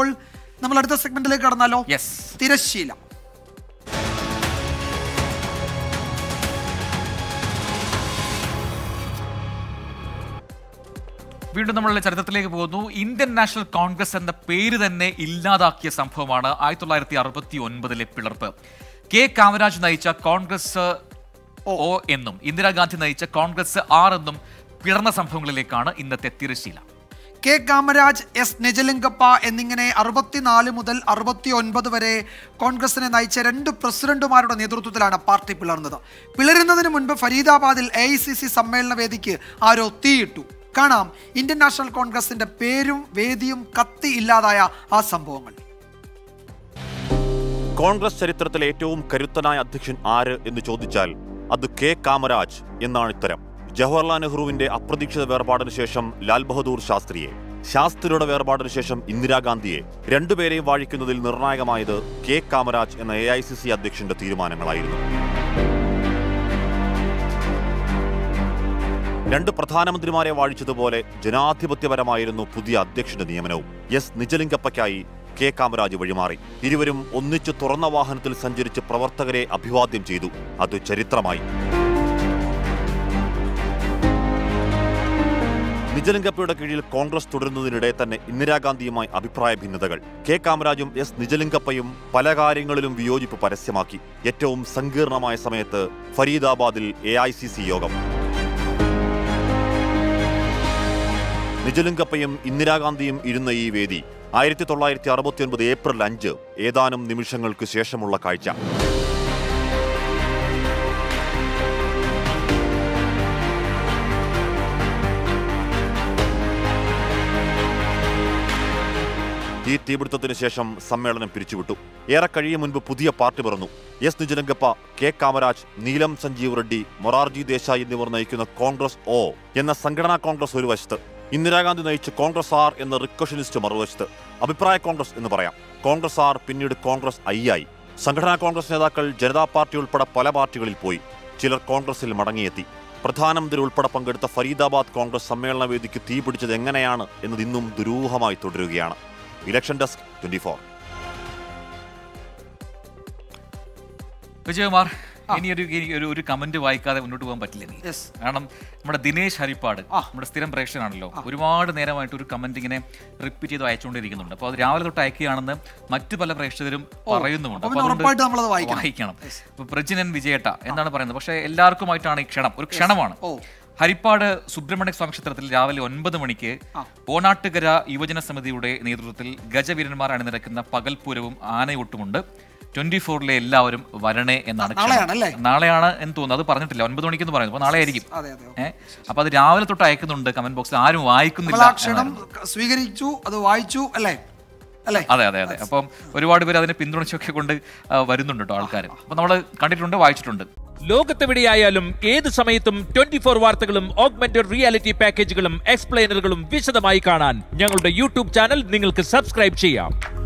അപ്പോൾ നമ്മൾ അടുത്ത സെഗ്മെന്റിലേക്ക് കടന്നാലോ യെസ് തിരശ്ശീല വീണ്ടും നമ്മളുടെ ചരിത്രത്തിലേക്ക് പോകുന്നു ഇന്ത്യൻ നാഷണൽ കോൺഗ്രസ് എന്ന പേര് തന്നെ ഇല്ലാതാക്കിയ സംഭവമാണ് ആയിരത്തി തൊള്ളായിരത്തി അറുപത്തി ഒൻപതിലെ പിളർപ്പ് കെ കാമരാജ് നയിച്ച കോൺഗ്രസ് ഒ എന്നും ഇന്ദിരാഗാന്ധി നയിച്ച കോൺഗ്രസ് ആർ എന്നും പിളർന്ന സംഭവങ്ങളിലേക്കാണ് ഇന്നത്തെ തിരശ്ശീല കെ കാമരാജ് എസ് നിജലിംഗപ്പ എന്നിങ്ങനെ അറുപത്തിനാല് മുതൽ അറുപത്തി ഒൻപത് വരെ കോൺഗ്രസിനെ നയിച്ച രണ്ട് പ്രസിഡന്റുമാരുടെ നേതൃത്വത്തിലാണ് പാർട്ടി പിളർന്നത് പിളരുന്നതിന് മുൻപ് ഫരീദാബാദിൽ എ ഐ സി സി സമ്മേളന വേദിക്ക് ആരോ തീയിട്ടു കാണാം ഇന്ത്യൻ നാഷണൽ കോൺഗ്രസിന്റെ പേരും വേദിയും കത്തി ഇല്ലാതായ ആ സംഭവങ്ങൾ കോൺഗ്രസ് ചരിത്രത്തിലെ ഏറ്റവും കരുത്തനായ അധ്യക്ഷൻ ആര് എന്ന് ചോദിച്ചാൽ അത് കെ കാമരാജ് എന്നാണ് ഉത്തരം ജവഹർലാൽ നെഹ്റുവിന്റെ അപ്രതീക്ഷിത വേർപാടിന് ശേഷം ലാൽ ബഹദൂർ ശാസ്ത്രിയെ ശാസ്ത്രിയുടെ വേർപാടിന് ശേഷം ഇന്ദിരാഗാന്ധിയെ രണ്ടുപേരെയും വാഴിക്കുന്നതിൽ നിർണായകമായത് കെ കാമരാജ് എന്ന എ ഐ സി സി അധ്യക്ഷന്റെ തീരുമാനങ്ങളായിരുന്നു രണ്ട് പ്രധാനമന്ത്രിമാരെ വാഴിച്ചതുപോലെ ജനാധിപത്യപരമായിരുന്നു പുതിയ അധ്യക്ഷന്റെ നിയമനവും എസ് നിജലിംഗപ്പയ്ക്കായി കെ കാമരാജ് വഴിമാറി ഇരുവരും ഒന്നിച്ചു തുറന്ന വാഹനത്തിൽ സഞ്ചരിച്ച് പ്രവർത്തകരെ അഭിവാദ്യം ചെയ്തു അത് ചരിത്രമായി നിജലിംഗപ്പയുടെ കീഴിൽ കോൺഗ്രസ് തുടരുന്നതിനിടെ തന്നെ ഇന്ദിരാഗാന്ധിയുമായി അഭിപ്രായ ഭിന്നതകൾ കെ കാമരാജും എസ് നിജലിംഗപ്പയും പല കാര്യങ്ങളിലും വിയോജിപ്പ് പരസ്യമാക്കി ഏറ്റവും സങ്കീർണമായ സമയത്ത് ഫരീദാബാദിൽ എ യോഗം നിജലിംഗപ്പയും ഇന്ദിരാഗാന്ധിയും ഇരുന്ന ഈ വേദി ആയിരത്തി തൊള്ളായിരത്തി അറുപത്തി ഒൻപത് ഏപ്രിൽ അഞ്ച് ഏതാനും നിമിഷങ്ങൾക്ക് ശേഷമുള്ള കാഴ്ച ഈ തീപിടുത്തത്തിന് ശേഷം സമ്മേളനം പിരിച്ചുവിട്ടു ഏറെ കഴിയും മുൻപ് പുതിയ പാർട്ടി പിറന്നു എസ് നിജലിംഗപ്പ കെ കാമരാജ് നീലം സഞ്ജീവ് റെഡ്ഡി മൊറാർജി ദേശായി എന്നിവർ നയിക്കുന്ന കോൺഗ്രസ് ഒ എന്ന സംഘടനാ കോൺഗ്രസ് ഒരു വശത്ത് ഇന്ദിരാഗാന്ധി നയിച്ച കോൺഗ്രസ് ആർ എന്ന റിക്കഷനിസ്റ്റ് മറുവശത്ത് അഭിപ്രായ കോൺഗ്രസ് എന്ന് പറയാം കോൺഗ്രസ് ആർ പിന്നീട് കോൺഗ്രസ് ഐ ആയി സംഘടനാ കോൺഗ്രസ് നേതാക്കൾ ജനതാ പാർട്ടി ഉൾപ്പെടെ പല പാർട്ടികളിൽ പോയി ചിലർ കോൺഗ്രസിൽ മടങ്ങിയെത്തി പ്രധാനമന്ത്രി ഉൾപ്പെടെ പങ്കെടുത്ത ഫരീദാബാദ് കോൺഗ്രസ് സമ്മേളന വേദിക്ക് തീപിടിച്ചത് എങ്ങനെയാണ് എന്നത് ഇന്നും ദുരൂഹമായി തുടരുകയാണ് election desk twenty four Vijayakumar ഇനി ഒരു ഇനി ഒരു ഒരു കമന്റ് വായിക്കാതെ മുന്നോട്ട് പോകാൻ പറ്റില്ല നീ Yes. കാരണം നമ്മുടെ ദിനേശ് ഹരിപ്പാട് നമ്മുടെ സ്ഥിരം പ്രേക്ഷകനാണല്ലോ ഒരുപാട് നേരമായിട്ട് ഒരു കമന്റ് ഇങ്ങനെ റിപ്പീറ്റ് ചെയ്ത് അയച്ചുകൊണ്ടിരിക്കുന്നുണ്ട് അപ്പോൾ അത് രാവിലെ തൊട്ട് അയക്കുകയാണെന്ന് മറ്റു പല പ്രേക്ഷകരും പറയുന്നുമുണ്ട് അപ്പോൾ അപ്പോൾ അതുകൊണ്ട് ഉറപ്പായിട്ടും നമ്മളത് വായിക്കണം. വായിക്കണം അപ്പോൾ പ്രജിനൻ വിജയേട്ട എന്നാണ് പറയുന്നത് പക്ഷേ എല്ലാവർക്കുമായിട്ടാണ് ഈ ക്ഷണം ഒരു ക്ഷണമാണ് ഓ. ഹരിപ്പാട് സുബ്രഹ്മണ്യ സ്വാമി ക്ഷേത്രത്തിൽ രാവിലെ ഒൻപത് മണിക്ക് ഓണാട്ടുകര യുവജന സമിതിയുടെ നേതൃത്വത്തിൽ ഗജവീരന്മാർ അണിനിരക്കുന്ന പകൽപൂരവും ആനയൂട്ടുമുണ്ട് ട്വന്റി ഫോറിലെ എല്ലാവരും വരണേ എന്നാണ് ക്ഷണം. നാളെയാണ് അല്ലേ? നാളെയാണ് എന്ന് തോന്നുന്നു അത് പറഞ്ഞിട്ടില്ല ഒൻപത് മണിക്കെന്ന് പറയുന്നു അപ്പോൾ നാളെ ആയിരിക്കും അതെ അതെ ഏഹ് അപ്പൊ അത് രാവിലെ തൊട്ട് അയക്കുന്നുണ്ട് കമന്റ് ബോക്സിൽ ആരും നമ്മൾ വായിക്കുന്നില്ല ആ ക്ഷണം സ്വീകരിച്ചു അത് വായിച്ചു അല്ലേ അല്ലേ അതെ അതെ അതെ അപ്പം ഒരുപാട് പേര് അതിനെ പിന്തുണച്ചൊക്കെ കൊണ്ട് ആ, വരുന്നുണ്ട് കേട്ടോ ആൾക്കാർ അപ്പൊ നമ്മൾ കണ്ടിട്ടുണ്ട് വായിച്ചിട്ടുണ്ട് ലോകത്തെവിടെയായാലും ഏത് സമയത്തും ട്വന്റി ഫോർ വാർത്തകളും ഓഗ്മെന്റഡ് റിയാലിറ്റി പാക്കേജുകളും എക്സ്പ്ലെയിനറുകളും വിശദമായി കാണാൻ ഞങ്ങളുടെ യൂട്യൂബ് ചാനൽ നിങ്ങൾക്ക് സബ്സ്ക്രൈബ് ചെയ്യാം